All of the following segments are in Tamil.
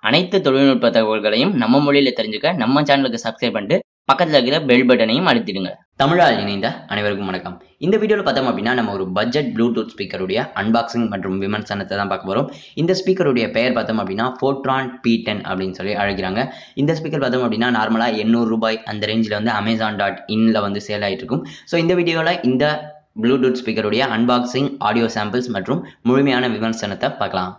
அனைத்து தொழில்நுட்ப தகவல்களையும் நம்ம மொழியில தெரிஞ்சுக்க நம்ம சேனலுக்கு சப்ஸ்கிரைப் பண்ணிட்டு பக்கத்துல இருக்கிற பெல் பட்டனையும் அழுத்திடுங்க தமிழால் இணைந்த அனைவருக்கும் வணக்கம் இந்த வீடியோவில் பார்த்தோம் அப்படின்னா நம்ம ஒரு பட்ஜெட் ப்ளூடூத் ஸ்பீக்கருடைய அன்பாக்சிங் மற்றும் விமர்சனத்தை தான் பார்க்க போகிறோம் இந்த ஸ்பீக்கருடைய பெயர் பார்த்தோம் அப்படின்னா ஃபோட்ரான் பி டென் அப்படின்னு சொல்லி அழைக்கிறாங்க இந்த ஸ்பீக்கர் பார்த்தோம் அப்படின்னா நார்மலாக எண்ணூறு ரூபாய் அந்த ரேஞ்சில் வந்து அமேசான் டாட் இன்ல வந்து சேல் ஆகிட்டு இருக்கும் ஸோ இந்த வீடியோவில் இந்த ப்ளூடூத் ஸ்பீக்கருடைய அன்பாக்சிங் ஆடியோ சாம்பிள்ஸ் மற்றும் முழுமையான விமர்சனத்தை பார்க்கலாம்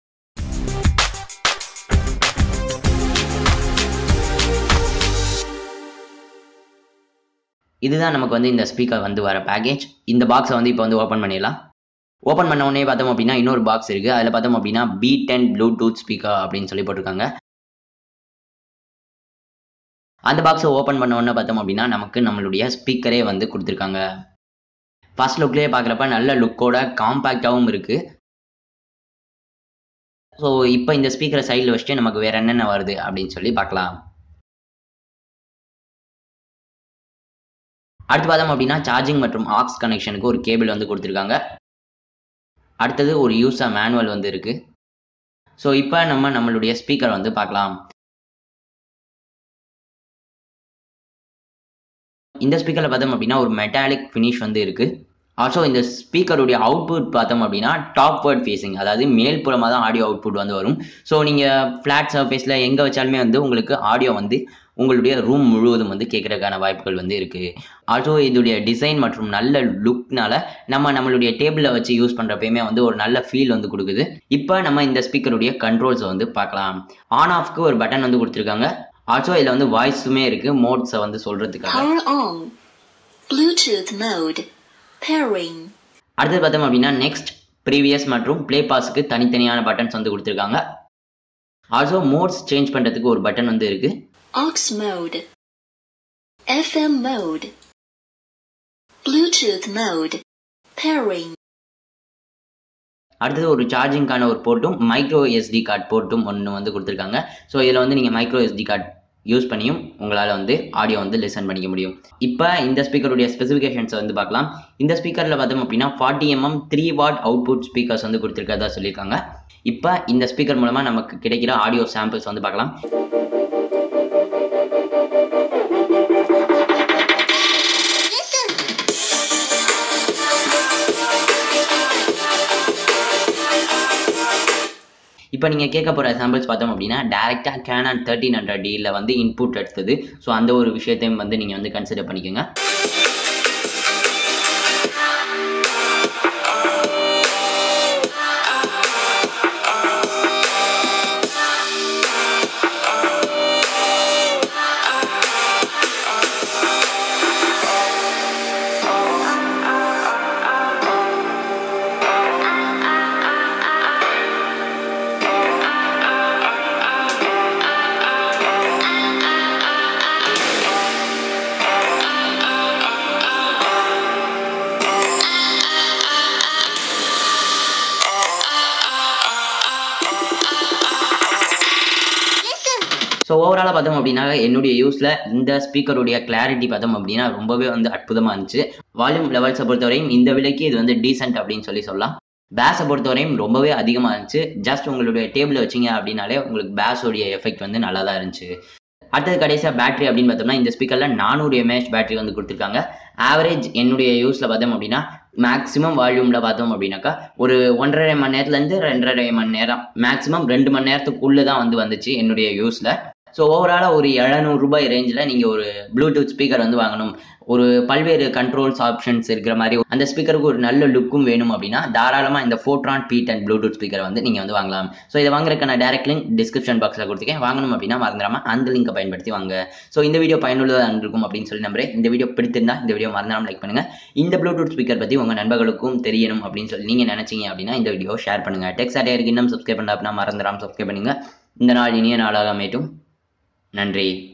இதுதான் நமக்கு வந்து இந்த ஸ்பீக்கர் வந்து வர பேக்கேஜ் இந்த பாக்ஸை வந்து இப்போ வந்து ஓப்பன் பண்ணிடலாம் ஓப்பன் பண்ண உடனே பார்த்தோம் அப்படின்னா இன்னொரு பாக்ஸ் இருக்குது அதில் பார்த்தோம் அப்படின்னா பி டென் ப்ளூடூத் ஸ்பீக்கர் அப்படின்னு சொல்லி போட்டிருக்காங்க அந்த பாக்ஸை ஓப்பன் பண்ண உடனே பார்த்தோம் அப்படின்னா நமக்கு நம்மளுடைய ஸ்பீக்கரே வந்து கொடுத்துருக்காங்க ஃபர்ஸ்ட் லுக்லேயே பார்க்குறப்ப நல்ல லுக்கோட காம்பேக்டாகவும் இருக்குது ஸோ இப்போ இந்த ஸ்பீக்கரை சைடில் வச்சுட்டு நமக்கு வேறு என்னென்ன வருது அப்படின்னு சொல்லி பார்க்கலாம் அடுத்து பார்த்தோம் அப்படின்னா சார்ஜிங் மற்றும் ஆக்ஸ் கனெக்ஷனுக்கு ஒரு கேபிள் வந்து கொடுத்துருக்காங்க அடுத்தது ஒரு யூஸர் மேனுவல் வந்து இருக்கு ஸோ இப்போ நம்ம நம்மளுடைய ஸ்பீக்கர் வந்து பார்க்கலாம் இந்த ஸ்பீக்கரில் பார்த்தோம் அப்படின்னா ஒரு மெட்டாலிக் ஃபினிஷ் வந்து இருக்கு ஆல்சோ இந்த ஸ்பீக்கருடைய அவுட்புட் பார்த்தோம் அப்படின்னா டாப் வேர்ட் ஃபேஸிங் அதாவது மேல்புறமாக தான் ஆடியோ அவுட்புட் வந்து வரும் ஸோ நீங்கள் ஃப்ளாட் சர்ஃபேஸில் எங்கே வச்சாலுமே வந்து உங்களுக்கு ஆடியோ வந்து உங்களுடைய ரூம் முழுவதும் வந்து கேட்குறதுக்கான வாய்ப்புகள் வந்து இருக்குது ஆல்சோ இதோடைய டிசைன் மற்றும் நல்ல லுக்னால நம்ம நம்மளுடைய டேபிளில் வச்சு யூஸ் பண்ணுறப்பயுமே வந்து ஒரு நல்ல ஃபீல் வந்து கொடுக்குது இப்போ நம்ம இந்த ஸ்பீக்கருடைய கண்ட்ரோல்ஸை வந்து பார்க்கலாம் ஆன் ஆஃப்க்கு ஒரு பட்டன் வந்து கொடுத்துருக்காங்க ஆல்சோ இதில் வந்து வாய்ஸுமே இருக்குது மோட்ஸை வந்து சொல்கிறதுக்காக Power on. Bluetooth mode. Pairing. அடுத்தது பார்த்தோம் அப்படின்னா நெக்ஸ்ட் ப்ரீவியஸ் மற்றும் ப்ளே பாஸுக்கு தனித்தனியான பட்டன்ஸ் வந்து கொடுத்துருக்காங்க ஆல்சோ மோட்ஸ் சேஞ்ச் பண்ணுறதுக்கு ஒரு பட்டன் வந்து இருக்குது Aux mode. FM mode. Bluetooth mode. Pairing. அடுத்தது ஒரு சார்ஜிங்கான ஒரு போர்ட்டும் மைக்ரோ எஸ்டி கார்டு போர்ட்டும் ஒன்று வந்து கொடுத்துருக்காங்க ஸோ இதில் வந்து நீங்கள் மைக்ரோ எஸ்டி கார்டு யூஸ் பண்ணியும் உங்களால் வந்து ஆடியோ வந்து லிசன் பண்ணிக்க முடியும் இப்போ இந்த ஸ்பீக்கருடைய ஸ்பெசிஃபிகேஷன்ஸை வந்து பார்க்கலாம் இந்த ஸ்பீக்கரில் பார்த்தோம் அப்படின்னா forty mm three watt output speakers வந்து கொடுத்துருக்கதா சொல்லியிருக்காங்க இப்போ இந்த ஸ்பீக்கர் மூலமாக நமக்கு கிடைக்கிற ஆடியோ சாம்பிள்ஸ் வந்து பார்க்கலாம் இப்போ நீங்கள் கேட்க போகிற சாம்பிள்ஸ் பார்த்தோம் அப்படின்னா டேரெக்டாக கேனான் தேர்ட்டின் ஹண்ட்ரட் டியில் வந்து இன்புட் எடுத்தது ஸோ அந்த ஒரு விஷயத்தையும் வந்து நீங்கள் வந்து கன்சிடர் பண்ணிக்கோங்க ஸோ ஓவராலாக பார்த்தோம் அப்படின்னா என்னுடைய யூஸில் இந்த ஸ்பீக்கருடைய கிளாரிட்டி பார்த்தோம் அப்படின்னா ரொம்பவே வந்து அற்புதமாக இருந்துச்சு வால்யூம் லெவல்ஸை பொறுத்தவரையும் இந்த விலைக்கு இது வந்து டீசென்ட் அப்படின்னு சொல்லி சொல்லலாம் பேஸை பொறுத்தவரையும் ரொம்பவே அதிகமாக இருந்துச்சு ஜஸ்ட் உங்களுடைய டேபிள் வச்சிங்க அப்படின்னாலே உங்களுக்கு பேஸோடைய எஃபெக்ட் வந்து நல்லா தான் இருந்துச்சு அடுத்தது கடைசியாக பேட்டரி அப்படின்னு பார்த்தோம்னா இந்த ஸ்பீக்கரில் நானூறு எம்ஏஹெச் பேட்டரி வந்து கொடுத்துருக்காங்க ஆவரேஜ் என்னுடைய யூஸில் பார்த்தோம் அப்படின்னா மேக்ஸிமம் வால்யூமில் பார்த்தோம் அப்படின்னாக்கா ஒரு ஒன்றரை மணி நேரத்துலேருந்து ரெண்டரை மணி நேரம் மேக்ஸிமம் ரெண்டு மணி நேரத்துக்குள்ளே தான் வந்து வந்துச்சு என்னுடைய யூஸில் ஸோ ஓவராலாக ஒரு ரூபாய் ரேஞ்சில் நீங்கள் ஒரு ப்ளூடூத் ஸ்பீக்கர் வந்து வாங்கணும் ஒரு பல்வேறு கண்ட்ரோல்ஸ் ஆப்ஷன்ஸ் இருக்கிற மாதிரி அந்த ஸ்பீக்கருக்கு ஒரு நல்ல லுக்கும் வேணும் அப்படின்னா தாராளமாக இந்த ஃபோட்ரான் பி டென் ப்ளூடூத் ஸ்பீக்கர் வந்து நீங்கள் வந்து வாங்கலாம் ஸோ இதை வாங்குறதுக்கான டேரக்ட் லிங்க் டிஸ்கிரிப்ஷன் பாக்ஸில் கொடுத்துருக்கேன் வாங்கணும் அப்படின்னா மறந்துடாமல் அந்த லிங்கை பயன்படுத்தி வாங்க ஸோ இந்த வீடியோ பயனுள்ளதாக இருக்கும் அப்படின்னு சொல்லி நம்புறேன் இந்த வீடியோ பிடித்திருந்தா இந்த வீடியோ மறந்துடாமல் லைக் பண்ணுங்கள் இந்த ப்ளூடூத் ஸ்பீக்கர் பற்றி உங்கள் நண்பர்களுக்கும் தெரியணும் அப்படின்னு சொல்லி நீங்கள் நினச்சிங்க அப்படின்னா இந்த வீடியோ ஷேர் பண்ணுங்கள் டெக்ஸ் அடையாருக்கு இன்னும் சப்ஸ்கிரைப் பண்ணா அப்படின்னா மறந்துடாமல் சப்ஸ்கிரைப் பண்ணுங்கள் இந்த நாள் இனிய நாளாக அமையட்டும் நன்றி